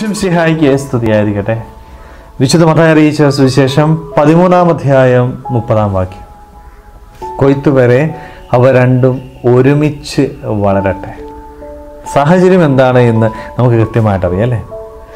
ഈശും സിഹായിക്ക് സ്തുതിയായിരിക്കട്ടെ വിശുദ്ധ മതം അറിയിച്ച സുവിശേഷം പതിമൂന്നാം അധ്യായം മുപ്പതാം വാക്യം കൊയ്ത്തു വരെ അവ രണ്ടും ഒരുമിച്ച് വളരട്ടെ സാഹചര്യം എന്താണ് എന്ന് നമുക്ക് കൃത്യമായിട്ട് അറിയാം അല്ലേ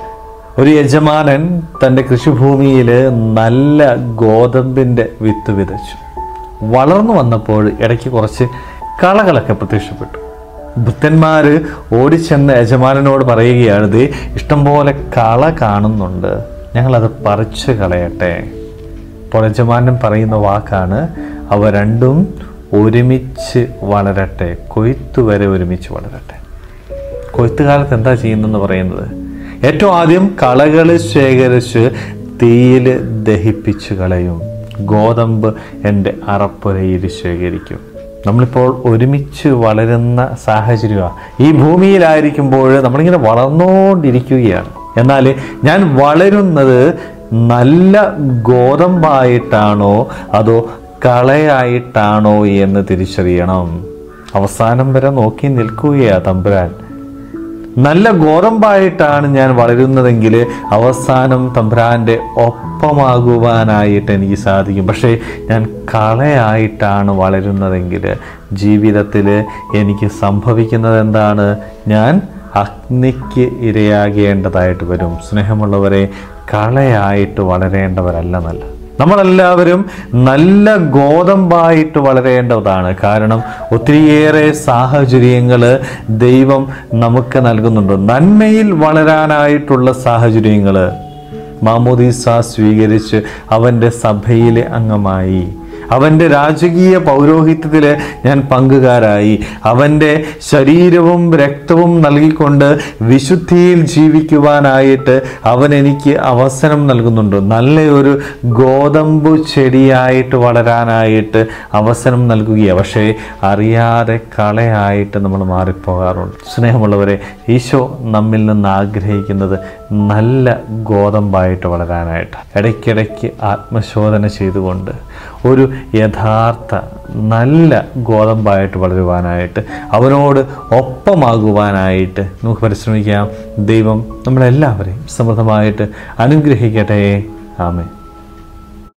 ഒരു യജമാനൻ തൻ്റെ കൃഷിഭൂമിയിൽ നല്ല ഗോതമ്പിൻ്റെ വിത്ത് വിതച്ചു വളർന്നു വന്നപ്പോൾ ഇടയ്ക്ക് കുറച്ച് കളകളൊക്കെ പ്രത്യക്ഷപ്പെട്ടു ഭൃത്യന്മാർ ഓടിച്ചെന്ന് യജമാനനോട് പറയുകയാണ് ഇത് ഇഷ്ടംപോലെ കള കാണുന്നുണ്ട് ഞങ്ങളത് പറിച്ചു കളയട്ടെ അപ്പോൾ യജമാനൻ പറയുന്ന വാക്കാണ് അവ രണ്ടും ഒരുമിച്ച് വളരട്ടെ കൊയ്ത്തു വരെ ഒരുമിച്ച് വളരട്ടെ കൊയ്ത്തുകാലത്ത് എന്താ ചെയ്യുന്നതെന്ന് പറയുന്നത് ഏറ്റവും ആദ്യം കളകൾ ശേഖരിച്ച് തീയിൽ ദഹിപ്പിച്ച് കളയും ഗോതമ്പ് എൻ്റെ അറപ്പുരയിൽ ശേഖരിക്കും നമ്മളിപ്പോൾ ഒരുമിച്ച് വളരുന്ന സാഹചര്യമാണ് ഈ ഭൂമിയിലായിരിക്കുമ്പോൾ നമ്മളിങ്ങനെ വളർന്നുകൊണ്ടിരിക്കുകയാണ് എന്നാൽ ഞാൻ വളരുന്നത് നല്ല ഗോതമ്പായിട്ടാണോ അതോ കളയായിട്ടാണോ എന്ന് തിരിച്ചറിയണം അവസാനം വരെ നോക്കി നിൽക്കുകയാ തമ്പുരാൻ നല്ല ഗോതമ്പായിട്ടാണ് ഞാൻ വളരുന്നതെങ്കിൽ അവസാനം തമ്പ്രാൻ്റെ ഒപ്പമാകുവാനായിട്ട് എനിക്ക് സാധിക്കും പക്ഷേ ഞാൻ കളയായിട്ടാണ് വളരുന്നതെങ്കിൽ ജീവിതത്തിൽ എനിക്ക് സംഭവിക്കുന്നത് എന്താണ് ഞാൻ അഗ്നിക്ക് ഇരയാകേണ്ടതായിട്ട് വരും സ്നേഹമുള്ളവരെ കളയായിട്ട് വളരേണ്ടവരല്ല നല്ല നമ്മളെല്ലാവരും നല്ല ഗോതമ്പായിട്ട് വളരേണ്ടതാണ് കാരണം ഒത്തിരിയേറെ സാഹചര്യങ്ങൾ ദൈവം നമുക്ക് നൽകുന്നുണ്ട് നന്മയിൽ വളരാനായിട്ടുള്ള സാഹചര്യങ്ങൾ മാമോദീസ സ്വീകരിച്ച് അവൻ്റെ സഭയിലെ അംഗമായി അവൻ്റെ രാജകീയ പൗരോഹിത്യത്തിൽ ഞാൻ പങ്കുകാരായി അവൻ്റെ ശരീരവും രക്തവും നൽകിക്കൊണ്ട് വിശുദ്ധിയിൽ ജീവിക്കുവാനായിട്ട് അവൻ എനിക്ക് അവസരം നൽകുന്നുണ്ട് നല്ലൊരു ഗോതമ്പ് ചെടിയായിട്ട് വളരാനായിട്ട് അവസരം നൽകുകയാണ് പക്ഷേ അറിയാതെ കളയായിട്ട് നമ്മൾ മാറിപ്പോകാറുണ്ട് സ്നേഹമുള്ളവരെ ഈശോ നമ്മിൽ നിന്ന് ആഗ്രഹിക്കുന്നത് നല്ല ഗോതമ്പായിട്ട് വളരാനായിട്ട് ഇടയ്ക്കിടയ്ക്ക് ആത്മശോധന ചെയ്തുകൊണ്ട് ഒരു യഥാർത്ഥ നല്ല ഗോതമ്പായിട്ട് വളരുവാനായിട്ട് അവനോട് ഒപ്പമാകുവാനായിട്ട് നമുക്ക് പരിശ്രമിക്കാം ദൈവം നമ്മളെല്ലാവരെയും സമൃദ്ധമായിട്ട് അനുഗ്രഹിക്കട്ടെ ആമേ